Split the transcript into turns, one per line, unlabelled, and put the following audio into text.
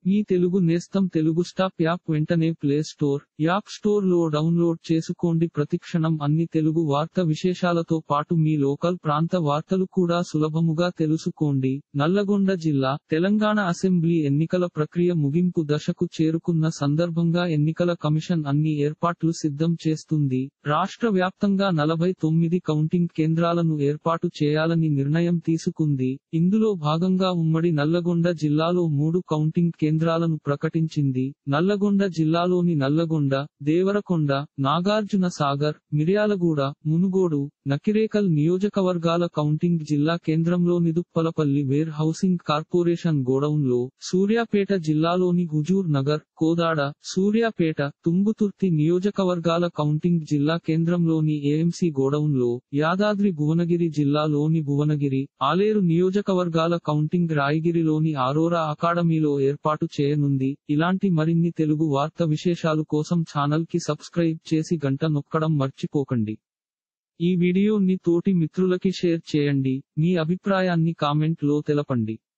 మీ తెలుగు నేస్తం Telugu stop app వెంటనే play store app store లో డౌన్లోడ్ చేసుకోండి ప్రతిక్షణం అన్ని తెలుగు వార్త విశేషాలతో పాటు మీ లోకల్ ప్రాంత వార్తలు కూడా సులభముగా తెలుసుకోండి నల్లగొండ జిల్లా తెలంగాణ అసెంబ్లీ ఎన్నికల ప్రక్రియ ముగింపు దశకు చేరుకున్న సందర్భంగా ఎన్నికల కమిషన్ అన్ని ఏర్పాట్లు సిద్ధం చేస్తుంది రాష్ట్ర వ్యాప్తంగా నలభై తొమ్మిది కౌంటింగ్ కేంద్రాలను ఏర్పాటు చేయాలని నిర్ణయం తీసుకుంది ఇందులో భాగంగా ఉమ్మడి నల్లగొండ జిల్లాలో మూడు కౌంటింగ్ కేంద్రాలను ప్రకటించింది నల్లగొండ జిల్లాలోని నల్లగొండ దేవరకొండ నాగార్జున సాగర్ మిర్యాలగూడ మునుగోడు నకిరేకల్ నియోజకవర్గాల కౌంటింగ్ జిల్లా కేంద్రంలోని దుప్పలపల్లి వేర్ హౌసింగ్ కార్పొరేషన్ గోడౌన్లో సూర్యాపేట జిల్లాలోని హుజూర్ నగర్ కోదాడ సూర్యాపేట తుంగుతుర్తి నియోజకవర్గాల కౌంటింగ్ జిల్లా కేంద్రంలోని ఏఎంసీ గోడౌన్లో యాదాద్రి భువనగిరి జిల్లాలోని భువనగిరి ఆలేరు నియోజకవర్గాల కౌంటింగ్ రాయగిరిలోని ఆరోరా అకాడమీలో ఏర్పాటు చేయనుంది ఇలాంటి మరిన్ని తెలుగు వార్త విశేషాలు కోసం ఛానల్ కి సబ్స్క్రైబ్ చేసి గంట నొక్కడం మర్చిపోకండి ఈ వీడియోని తోటి మిత్రులకి షేర్ చేయండి మీ అభిప్రాయాన్ని కామెంట్ లో తెలపండి